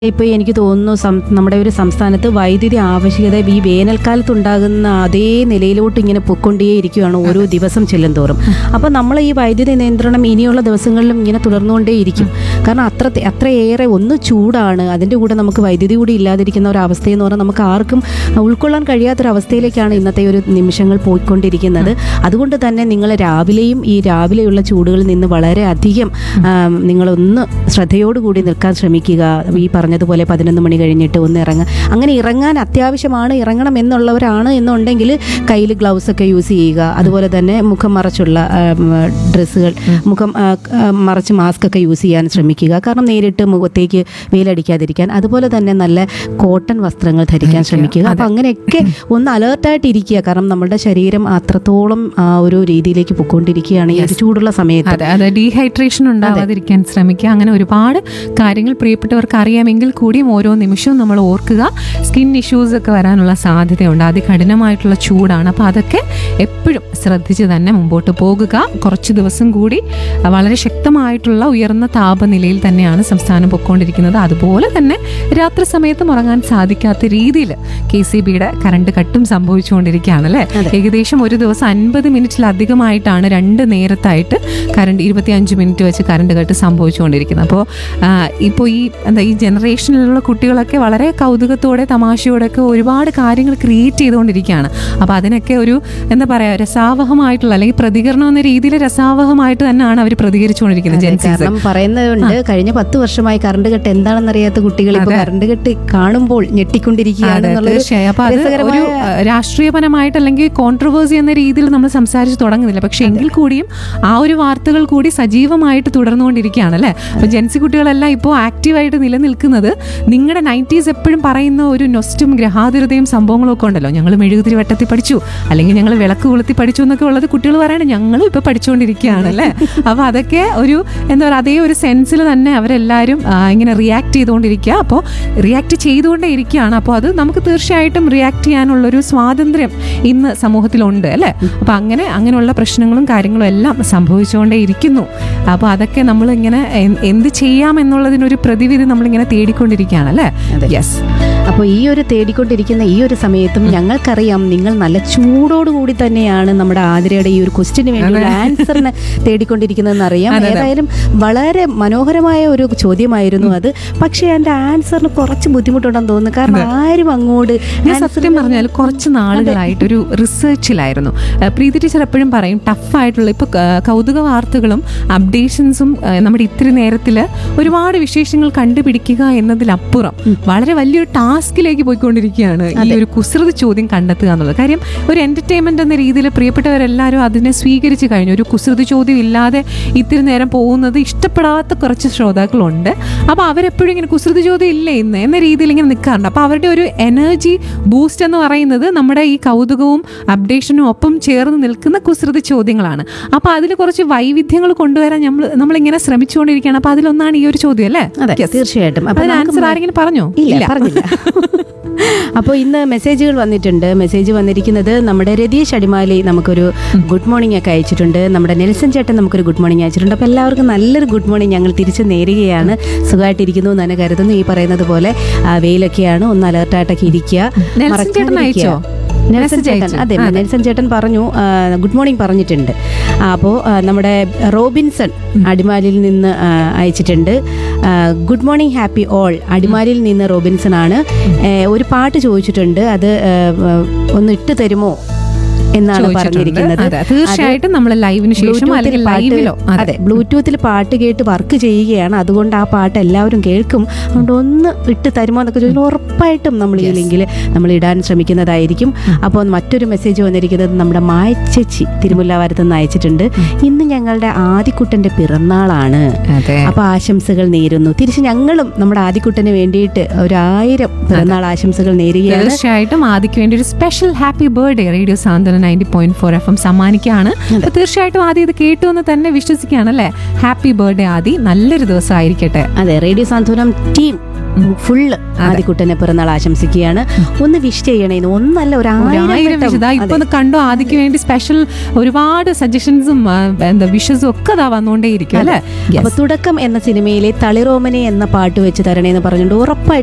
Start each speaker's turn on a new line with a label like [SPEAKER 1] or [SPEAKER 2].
[SPEAKER 1] ഇപ്പോൾ എനിക്ക് തോന്നുന്നു സം- നമ്മുടെ ഒരു സംസ്ഥാനത്ത് വൈദ്യുതി ആവശ്യകത ഈ വേനൽക്കാലത്ത് ഉണ്ടാകുന്ന അതേ നിലയിലോട്ട് ഇങ്ങനെ പൊയ്ക്കൊണ്ടേയിരിക്കുകയാണ് ഓരോ ദിവസം ചെല്ലും തോറും അപ്പോൾ നമ്മൾ ഈ വൈദ്യുതി നിയന്ത്രണം ഇനിയുള്ള ദിവസങ്ങളിലും ഇങ്ങനെ തുടർന്നുകൊണ്ടേയിരിക്കും കാരണം അത്ര അത്രയേറെ ഒന്ന് ചൂടാണ് അതിൻ്റെ കൂടെ നമുക്ക് വൈദ്യുതി കൂടി ഇല്ലാതിരിക്കുന്ന ഒരു അവസ്ഥയെന്ന് പറഞ്ഞാൽ നമുക്ക് ആർക്കും ഉൾക്കൊള്ളാൻ കഴിയാത്തൊരവസ്ഥയിലേക്കാണ് ഇന്നത്തെ ഒരു നിമിഷങ്ങൾ പോയിക്കൊണ്ടിരിക്കുന്നത് അതുകൊണ്ട് തന്നെ നിങ്ങൾ രാവിലെയും ഈ രാവിലെയുള്ള ചൂടുകളിൽ നിന്ന് വളരെ അധികം ആം, നിങ്ങളൊന്ന് ശ്രദ്ധയോടുകൂടി നിൽക്കാൻ ശ്രമിക്കുക ഈ പറഞ്ഞതുപോലെ പതിനൊന്ന് മണി കഴിഞ്ഞിട്ട് ഒന്ന് ഇറങ്ങുക അങ്ങനെ ഇറങ്ങാൻ അത്യാവശ്യമാണ് ഇറങ്ങണം എന്നുള്ളവരാണ് എന്നുണ്ടെങ്കിൽ കയ്യിൽ ഗ്ലൗസ് ഒക്കെ യൂസ് ചെയ്യുക അതുപോലെ തന്നെ മുഖം മറച്ചുള്ള ഡ്രസ്സുകൾ മുഖം ആ, ആ, മറച്ച് മാസ്ക് ഒക്കെ യൂസ് ചെയ്യാൻ ശ്രമിക്കുക കാരണം നേരിട്ട് മുഖത്തേക്ക് വെയിലടിക്കാതിരിക്കാൻ അതുപോലെ തന്നെ നല്ല കോട്ടൺ വസ്ത്രങ്ങൾ ധരിക്കാൻ ശ്രമിക്കുക അപ്പം അങ്ങനെയൊക്കെ ഒന്ന് അലേർട്ടായിട്ട് ഇരിക്കുക കാരണം നമ്മുടെ ശരീരം അത്രത്തോളം ആ ഒരു രീതിയിലേക്ക് പൊയ്ക്കൊണ്ടിരിക്കുകയാണ് ഈ ഒരു ചൂടുള്ള സമയത്ത്
[SPEAKER 2] അതെ അതെ ഡീഹൈഡ്രേഷൻ ഉണ്ടാവാതിരിക്കാൻ ശ്രമിക്കുക അങ്ങനെ ഒരുപാട് കാര്യങ്ങൾ പ്രിയപ്പെട്ടവർക്ക് അറിയാമെങ്കിൽ കൂടിയും ഓരോ നിമിഷവും നമ്മൾ ഓർക്കുക സ്കിൻ ഇഷ്യൂസ് ഒക്കെ വരാനുള്ള സാധ്യതയുണ്ട് അതികഠിനമായിട്ടുള്ള ചൂടാണ് അപ്പോൾ അതൊക്കെ എപ്പോഴും ശ്രദ്ധിച്ച് തന്നെ മുമ്പോട്ട് പോകുക കുറച്ച് ദിവസം കൂടി വളരെ ശക്തമായിട്ടുള്ള ഉയർന്ന താപനിലയിൽ തന്നെയാണ് സംസ്ഥാനം പൊയ്ക്കൊണ്ടിരിക്കുന്നത് അതുപോലെ തന്നെ രാത്രി സമയത്തും ഉറങ്ങാൻ സാധിക്കാത്ത രീതിയിൽ കെ സി ബിയുടെ കറണ്ട് കട്ടും സംഭവിച്ചുകൊണ്ടിരിക്കുകയാണ് അല്ലേ ഏകദേശം ഒരു ദിവസം അൻപത് മിനിറ്റിലധികമായിട്ടാണ് രണ്ട് നേരത്തായിട്ട് കറണ്ട് ഇരുപത്തിയഞ്ച് മിനിറ്റ് വെച്ച് കറണ്ട് കട്ട് സംഭവിച്ചുകൊണ്ടിരിക്കുന്നത് അപ്പോൾ ഇപ്പോൾ ഈ എന്താ ഈ ജനറേഷനിലുള്ള കുട്ടികളൊക്കെ വളരെ കൗതുകത്തോടെ തമാശയോടെ ഒക്കെ ഒരുപാട് കാര്യങ്ങൾ ക്രിയേറ്റ് ചെയ്തുകൊണ്ടിരിക്കുകയാണ് അപ്പോൾ അതിനൊക്കെ ഒരു എന്താ പറയുക രസാവഹമായിട്ടുള്ള അല്ലെങ്കിൽ പ്രതികരണം എന്ന രീതിയിൽ രസാവഹമായിട്ട് തന്നെയാണ് അവർ പ്രതികരിച്ചുകൊണ്ടിരിക്കുന്നത് ജെൻസീസ്
[SPEAKER 1] കാരണം പറയുന്നതുണ്ട് കഴിഞ്ഞ പത്ത് വർഷമായി കറണ്ട് കെട്ട് എന്താണെന്നറിയാത്ത കുട്ടികൾ ഇപ്പൊ കറണ്ട് കെട്ട് കാണുമ്പോൾ ഞെട്ടിക്കൊണ്ടിരിക്കുകയാണ്
[SPEAKER 2] അതെ,
[SPEAKER 1] എന്നുള്ളൊരു
[SPEAKER 2] തീർച്ചയായും അപ്പൊ അത്
[SPEAKER 1] രസകരമായ
[SPEAKER 2] ഒരു അഹ്, രാഷ്ട്രീയപരമായിട്ട് അല്ലെങ്കിൽ കോൺട്രവേഴ്സി എന്ന രീതിയിൽ നമ്മൾ സംസാരിച്ച് തുടങ്ങുന്നില്ല പക്ഷെ എങ്കിൽ കൂടിയും ആ ഒരു വാർത്തകൾ കൂടി സജീവമായിട്ട് തുടർന്നുകൊണ്ടിരിക്കുകയാണ് അല്ലേ അപ്പൊ ജെൻസി കുട്ടികളെല്ലാം ഇപ്പോൾ ആക്റ്റീവായിട്ട് നിലനിൽക്കുന്നത് നിങ്ങളുടെ നയൻറ്റീസ് എപ്പോഴും പറയുന്ന ഒരു നൊസ്റ്റും ഗ്രഹാതുരതയും സംഭവങ്ങളും ഒക്കെ ഉണ്ടല്ലോ ഞങ്ങൾ മെഴുകുതിരി വട്ടത്തിൽ പഠിച്ചു അല്ലെങ്കിൽ ഞങ്ങൾ വിളക്ക് കൊളുത്തി പഠിച്ചു എന്നൊക്കെ ഉള്ളത് കുട്ടികൾ പറയണേ ഞങ്ങളും ഇപ്പൊ പഠിച്ചുകൊണ്ടിരിക്കുകയാണ് അല്ലേ അപ്പൊ അതൊക്കെ ഒരു എന്താ പറയുക അതേ ഒരു സെൻസിൽ തന്നെ അവരെല്ലാവരും ആ, ഇങ്ങനെ റിയാക്ട് ചെയ്തുകൊണ്ടിരിക്കുക അപ്പോൾ റിയാക്ട് ചെയ്തുകൊണ്ടേ ഇരിക്കുകയാണ് അപ്പോൾ അത് നമുക്ക് തീർച്ചയായിട്ടും റിയാക്ട് ചെയ്യാനുള്ളൊരു സ്വാതന്ത്ര്യം ഇന്ന് സമൂഹത്തിലുണ്ട് അല്ലേ അപ്പോൾ അങ്ങനെ അങ്ങനെയുള്ള പ്രശ്നങ്ങളും കാര്യങ്ങളും എല്ലാം സംഭവിച്ചുകൊണ്ടേ ഇരിക്കുന്നു അപ്പോൾ അതൊക്കെ നമ്മൾ ഇങ്ങനെ എ- എന്ത് ചെയ്യാം എന്നുള്ളതിനൊരു പ്രതിവിധി നമ്മളിങ്ങനെ തേടിക്കൊണ്ടിരിക്കുകയാണ് അല്ലേ യെസ്
[SPEAKER 1] അപ്പോൾ ഈ ഒരു തേടിക്കൊണ്ടിരിക്കുന്ന ഈ ഒരു സമയത്തും ഞങ്ങൾക്കറിയാം നിങ്ങൾ നല്ല ചൂടോടുകൂടി തന്നെയാണ് നമ്മുടെ ആതിരയുടെ ഈ ഒരു ക്വസ്റ്റിന് വേണ്ടിയുള്ള ആൻസറിന് തേടിക്കൊണ്ടിരിക്കുന്നതെന്ന് അറിയാം ഏതായാലും വളരെ മനോഹരമായ ഒരു ചോദ്യമായിരുന്നു അത് പക്ഷേ എൻ്റെ ആൻസറിന് കുറച്ച് ബുദ്ധിമുട്ടുണ്ടെന്ന് തോന്നുന്നു കാരണം ആരും അങ്ങോട്ട്
[SPEAKER 2] ഞാൻ സത്യം പറഞ്ഞാൽ കുറച്ച് നാളുകളായിട്ട് ഒരു റിസർച്ചിലായിരുന്നു ഏഹ് പ്രീതി ടീച്ചർ എപ്പോഴും പറയും ടഫായിട്ടുള്ള ഇപ്പോൾ കൗതുക വാർത്തകളും അപ്ഡേഷൻസും നമ്മുടെ ഇത്തിരി നേരത്തിൽ ഒരുപാട് വിശേഷങ്ങൾ കണ്ടുപിടിക്കുക എന്നതിലപ്പുറം വളരെ വലിയൊരു ടാസ്കിലേക്ക് പോയിക്കൊണ്ടിരിക്കുകയാണ് ഈ ഒരു കുസൃതി ചോദ്യം കണ്ടെത്തുക എന്നുള്ളത് കാര്യം ഒരു എന്റർടൈൻമെന്റ് എന്ന രീതിയിൽ പ്രിയപ്പെട്ടവരെല്ലാവരും അതിനെ സ്വീകരിച്ചു കഴിഞ്ഞു ഒരു കുസൃതി ചോദ്യം ഇല്ലാതെ ഇത്തിരി നേരം പോകുന്നത് ഇഷ്ടപ്പെടാത്ത കുറച്ച് ശ്രോതാക്കളുണ്ട് അപ്പോൾ അവരെപ്പോഴും ഇങ്ങനെ കുസൃതി ചോദ്യം ഇല്ലേ ഇന്ന് എന്ന രീതിയിൽ ഇങ്ങനെ നിൽക്കാറുണ്ട് അപ്പോൾ അവരുടെ ഒരു എനർജി ബൂസ്റ്റ് എന്ന് പറയുന്നത് നമ്മുടെ ഈ കൗതുകവും അപ്ഡേഷനും ഒപ്പം ചേർന്ന് നിൽക്കുന്ന കുസൃതി ചോദ്യങ്ങളാണ് അപ്പോൾ അതിൽ കുറച്ച് വൈവിധ്യങ്ങൾ കൊണ്ടുവരാൻ നമ്മൾ നമ്മളിങ്ങനെ ശ്രമിച്ചുകൊണ്ടിരിക്കുകയാണ് അപ്പോൾ അതിലൊന്നാണ് ഈ ഒരു ചോദ്യം അല്ലേ
[SPEAKER 1] അതെ
[SPEAKER 2] Yes.
[SPEAKER 1] തീർച്ചയായിട്ടും അപ്പോൾ
[SPEAKER 2] അതിന്
[SPEAKER 1] നമുക്ക്
[SPEAKER 2] ആൻസർ ആരെങ്കിലും പറഞ്ഞോ
[SPEAKER 1] ഇല്ല പറഞ്ഞില്ല അപ്പോൾ ഇന്ന് മെസ്സേജുകൾ വന്നിട്ടുണ്ട് മെസ്സേജ് വന്നിരിക്കുന്നത് നമ്മുടെ രതീഷ് അടിമാലി നമുക്കൊരു ഗുഡ് മോർണിംഗ് ഒക്കെ അയച്ചിട്ടുണ്ട് നമ്മുടെ നെൽസൺ ചേട്ടൻ നമുക്കൊരു ഗുഡ് മോർണിംഗ് അയച്ചിട്ടുണ്ട് അപ്പോൾ എല്ലാവർക്കും നല്ലൊരു ഗുഡ് മോർണിംഗ് ഞങ്ങൾ തിരിച്ച് നേരുകയാണ് സുഖമായിട്ടിരിക്കുന്നു എന്ന് തന്നെ കരുതുന്നു ഈ പറയുന്നത് പോലെ ആ, വെയിലൊക്കെയാണ് ഒന്ന് അലർട്ടായിട്ടൊക്കെ ഇരിക്കുക
[SPEAKER 2] നെൽസൺ
[SPEAKER 1] മറക്കാതിരിക്കുക.
[SPEAKER 2] ചേട്ടൻ അയച്ചോ?
[SPEAKER 1] നെൽസൺ
[SPEAKER 2] Message
[SPEAKER 1] ചേട്ടൻ
[SPEAKER 2] അയച്ചു.
[SPEAKER 1] അതെ
[SPEAKER 2] ആ,
[SPEAKER 1] നെൽസൺ ചേട്ടൻ പറഞ്ഞു ആ, ഗുഡ് മോർണിംഗ് പറഞ്ഞിട്ടുണ്ട് അപ്പോൾ നമ്മുടെ റോബിൻസൺ അടിമാലിയിൽ നിന്ന് ആ, അയച്ചിട്ടുണ്ട് ആ, ഗുഡ് മോർണിംഗ് ഹാപ്പി ഓൾ അടിമാലിയിൽ നിന്ന് റോബിൻസൺ ആണ് ഏ, ഒരു പാട്ട് ചോദിച്ചിട്ടുണ്ട് അത് ഏ, ഒന്ന് ഇട്ട് തരുമോ എന്നാണ്
[SPEAKER 2] ചോദിച്ചിട്ടുണ്ട്.
[SPEAKER 1] പറഞ്ഞിരിക്കുന്നത്
[SPEAKER 2] അതെ, തീർച്ചയായിട്ടും നമ്മൾ ലൈവിന് ശേഷം
[SPEAKER 1] ബ്ലൂടൂത്തിൽ
[SPEAKER 2] അല്ലെങ്കിൽ
[SPEAKER 1] പാട്ട്
[SPEAKER 2] ലൈവിലോ
[SPEAKER 1] അതെ ബ്ലൂടൂത്തിൽ പാട്ട് കേട്ട് വർക്ക് ചെയ്യുകയാണ് അതുകൊണ്ട് ആ പാട്ട് എല്ലാവരും കേൾക്കും അതുകൊണ്ട് ഒന്ന് ഇട്ട് തരുമോ എന്നൊക്കെ ചോദിച്ചാൽ ഉറപ്പായിട്ടും നമ്മൾ ഈ ലിങ്കിൽ നമ്മൾ ഇടാൻ ശ്രമിക്കുന്നതായിരിക്കും അപ്പോൾ മറ്റൊരു മെസ്സേജ് വന്നിരിക്കുന്നത് നമ്മുടെ മായച്ചേച്ചി തിരുമുല്ലാവാരത്ത് നിന്ന് അയച്ചിട്ടുണ്ട് ഇന്ന് ഞങ്ങളുടെ ആദിക്കുട്ടന്റെ പിറന്നാളാണ്
[SPEAKER 2] അതെ
[SPEAKER 1] അപ്പോൾ ആശംസകൾ നേരുന്നു തിരിച്ച് ഞങ്ങളും നമ്മുടെ ആദിക്കുട്ടന് വേണ്ടിയിട്ട് ഒരായിരം പിറന്നാൾ ആശംസകൾ നേരുകയാണ്
[SPEAKER 2] തീർച്ചയായിട്ടും ആദിക്ക് വേണ്ടി ഒരു special happy birthday radio Santhwana ninety point four F M സമ്മാനിക്കുകയാണ് അപ്പൊ തീർച്ചയായിട്ടും ആദ്യം ഇത് കേട്ടു എന്ന് തന്നെ വിശ്വസിക്കുകയാണ് അല്ലേ ഹാപ്പി ബർത്ത്ഡേ ആദി നല്ലൊരു ദിവസം ആയിരിക്കട്ടെ
[SPEAKER 1] അതെ റേഡിയോ സാന്ത്വനം ടീം ഫുള്ള് ആദ്യക്കുട്ടനെ പിറന്നാൾ ആശംസിക്കുകയാണ് ഒന്ന് വിഷ് ചെയ്യണേന്ന് ഒന്നല്ല ഒരു ആയിരം
[SPEAKER 2] ആയിരം
[SPEAKER 1] വട്ടം.
[SPEAKER 2] വിഷ് ഇപ്പൊ ഒന്ന് കണ്ടോ ആദിക്ക് വേണ്ടി സ്പെഷ്യൽ ഒരുപാട് സജഷൻസും എന്താ വിഷസും ഒക്കെ ഇതാ വന്നുകൊണ്ടേയിരിക്കും അല്ലേ
[SPEAKER 1] അപ്പൊ തുടക്കം എന്ന സിനിമയിലെ തളിറോമനെ എന്ന പാട്ട് വെച്ച് തരണേന്ന് പറഞ്ഞുകൊണ്ട് ഉറപ്പായിട്ടും